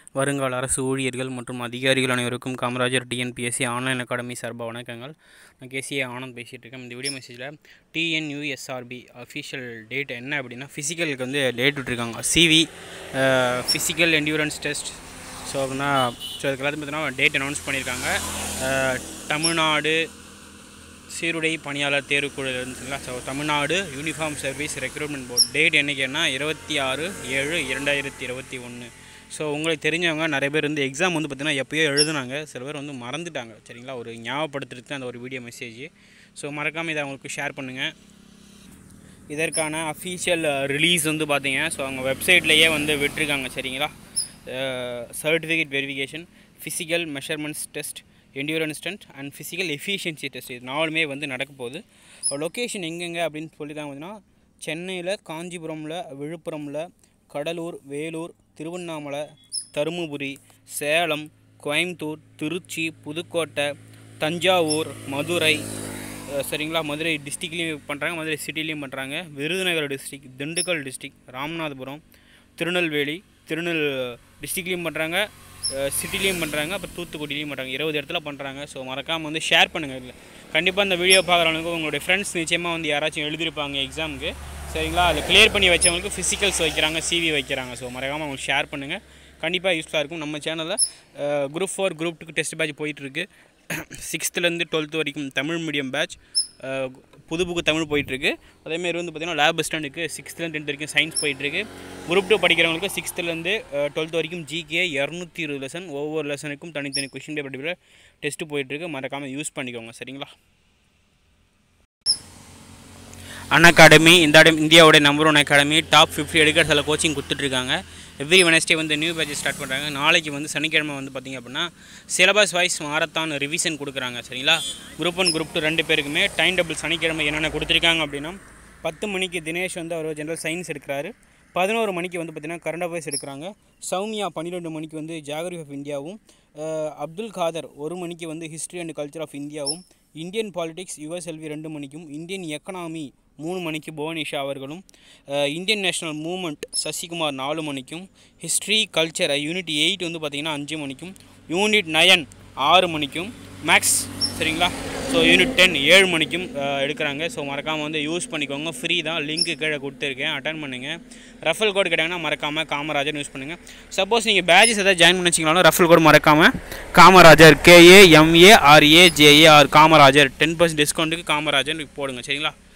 வருங்கால அரசு ஊழியர்கள் மற்றும் அதிகாரிகள் அனைவருக்கும் காமராஜர் டிஎன்பிஎஸ்சி ஆன்லைன் அகாடமி சார்பாக வணக்கங்கள் நான் கேசிஏ ஆனந்த் பேசிகிட்டு இருக்கேன் இந்த வீடியோ மெசேஜில் டிஎன்யூஎஸ்ஆர்பி அஃபிஷியல் டேட் என்ன அப்படின்னா ஃபிசிக்கலுக்கு வந்து டேட் விட்டுருக்காங்க CV physical endurance test so அப்படின்னா ஸோ அதுக்கு எல்லாத்தையும் பார்த்தீங்கன்னா டேட் அனௌன்ஸ் பண்ணியிருக்காங்க அஹ், தமிழ்நாடு சீருடை பணியாளர் தேர்வுக்குழு இருந்துச்சுங்களா so Tamil Nadu uniform service recruitment board date என்னைக்குன்னா இருபத்தி ஆறு ஏழு இரண்டாயிரத்தி இருபத்தி ஒன்று ஸோ உங்களுக்கு தெரிஞ்சவங்க நிறைய பேர் வந்து எக்ஸாம் வந்து பார்த்திங்கன்னா எப்போயோ எழுதுனாங்க சில பேர் வந்து மறந்துட்டாங்க சரிங்களா ஒரு ஞாபகப்படுத்துறதுக்கு அந்த ஒரு வீடியோ மெசேஜ் ஸோ மறக்காமல் இதை அவங்களுக்கு ஷேர் பண்ணுங்கள் இதற்கான அஃபீஷியல் ரிலீஸ் வந்து பார்த்தீங்க ஸோ அவங்க வெப்சைட்லேயே வந்து விட்டுருக்காங்க சரிங்களா certificate verification physical measurements test endurance test and physical efficiency test இது நாலுமே வந்து நடக்க போகுது லொக்கேஷன் எங்கெங்கே அப்படின்னு சொல்லியிருக்காங்க பார்த்தீங்கன்னா சென்னையில் காஞ்சிபுரமில் விழுப்புரமில் கடலூர் வேலூர் திருவண்ணாமலை தருமபுரி சேலம் கோயம்புத்தூர் திருச்சி புதுக்கோட்டை தஞ்சாவூர் மதுரை அஹ் சரிங்களா மதுரை டிஸ்ட்ரிக்ட்லேயும் பண்ணுறாங்க மதுரை சிட்டிலையும் பண்ணுறாங்க விருதுநகர் டிஸ்ட்ரிக் திண்டுக்கல் டிஸ்ட்ரிக் ராமநாதபுரம் திருநெல்வேலி திருநெல் டிஸ்ட்ரிக்ட்லேயும் பண்ணுறாங்க சிட்டிலையும் பண்ணுறாங்க அப்புறம் தூத்துக்குடிலையும் பண்ணுறாங்க இருபது இடத்துல பண்ணுறாங்க ஸோ மறக்காமல் வந்து ஷேர் பண்ணுங்கள் இல்லை கண்டிப்பாக இந்த வீடியோ பார்க்குறவங்களுக்கு உங்களுடைய ஃப்ரெண்ட்ஸ் நிச்சயமாக வந்து யாராச்சும் எழுதியிருப்பாங்க எக்ஸாமுக்கு சரிங்களா அதை கிளியர் பண்ணி வச்சவங்களுக்கு ஃபிசிக்கல்ஸ் வைக்கிறாங்க சிவி வைக்கிறாங்க ஸோ மறக்காமல் அவங்களுக்கு ஷேர் பண்ணுங்கள் கண்டிப்பாக யூஸ்ஃபுல்லாக இருக்கும் நம்ம சேனலில் குரூப் ஃபோர் குரூப் டூக்கு டெஸ்ட் பேட்ச் போயிட்டுருக்கு சிக்ஸ்த்துலேருந்து டுவெல்த்து வரைக்கும் தமிழ் மீடியம் பேட்ச் புது புக்கு தமிழ் போயிட்டுருக்கு அதேமாரி வந்து பார்த்திங்கன்னா லேப் ஸ்டாண்டுக்கு சிக்ஸ்த்துலேருந்து டென்த் வரைக்கும் சயின்ஸ் போயிட்டுருக்கு குரூப் டூ படிக்கிறவங்களுக்கு சிக்ஸ்த்துலேருந்து டுவெல்த் வரைக்கும் ஜிகே இரநூத்தி இருபது லெசன் ஒவ்வொரு லெசனுக்கும் தனித்தனி கொஷின் பேப்பர் டிப்பில் டெஸ்ட்டு போயிட்டுருக்கு மறக்காமல் யூஸ் பண்ணிக்கோங்க சரிங்களா அன் அகாடமி இந்த அடம் இந்தியாவோட number one academy top fifty எடுக்கிறதுல கோச்சிங் கொடுத்துட்ருக்காங்க எவ்ரி வெனஸ்டே வந்து நியூ பேட்ச் ஸ்டார்ட் பண்ணுறாங்க நாளைக்கு வந்து சனிக்கிழமை வந்து பார்த்திங்க அப்படின்னா சிலபஸ் வைஸ் மாரத்தான் ரிவிஷன் கொடுக்குறாங்க சரிங்களா குரூப் ஒன் குரூப் டூ ரெண்டு பேருக்குமே டைம் டேபிள் சனிக்கிழமை என்னென்ன கொடுத்துருக்காங்க அப்படின்னா பத்து மணிக்கு தினேஷ் வந்து அவர் ஜென்ரல் சயின்ஸ் எடுக்கிறாரு பதினோரு மணிக்கு வந்து பார்த்திங்கன்னா கரண்ட் அஃபேர்ஸ் எடுக்கிறாங்க சௌமியா பன்னிரெண்டு மணிக்கு வந்து ஜாகிரபி ஆஃப் இந்தியாவும் அஹ், அப்துல் காதர் ஒரு மணிக்கு வந்து ஹிஸ்ட்ரி அண்ட் கல்ச்சர் ஆஃப் இந்தியாவும் இந்தியன் பாலிடிக்ஸ் யுஎஸ்எல்வி ரெண்டு மணிக்கும் இந்தியன் எக்கனாமி மூணு மணிக்கு புவனிஷா அவர்களும் ah, Indian national movement Sasikumar நாலு மணிக்கும் ஹிஸ்ட்ரி கல்ச்சர் யூனிட் எயிட் வந்து பார்த்திங்கன்னா அஞ்சு மணிக்கும் யூனிட் நயன் ஆறு மணிக்கும் மேக்ஸ் சரிங்களா ஸோ யூனிட் டென் ஏழு மணிக்கும் அஹ், எடுக்கிறாங்க ஸோ மறக்காமல் வந்து யூஸ் பண்ணிக்கோங்க ஃப்ரீ தான் லிங்க்கு கீழே கொடுத்துருக்கேன் அட்டன் பண்ணுங்கள் ரஃபல் கோட் கேட்டாங்கன்னா மறக்காமல் காமராஜர் யூஸ் பண்ணுங்கள் சப்போஸ் நீங்கள் பேஜஸ் எதாவது ஜாயின் பண்ணி வச்சிங்கனாலும் ரஃபல் கோட் மறக்காமல் Kamarajar K A M A R A J A R Kamarajar ten percent டிஸ்கவுண்ட்டுக்கு காமராஜர் போடுங்க சரிங்களா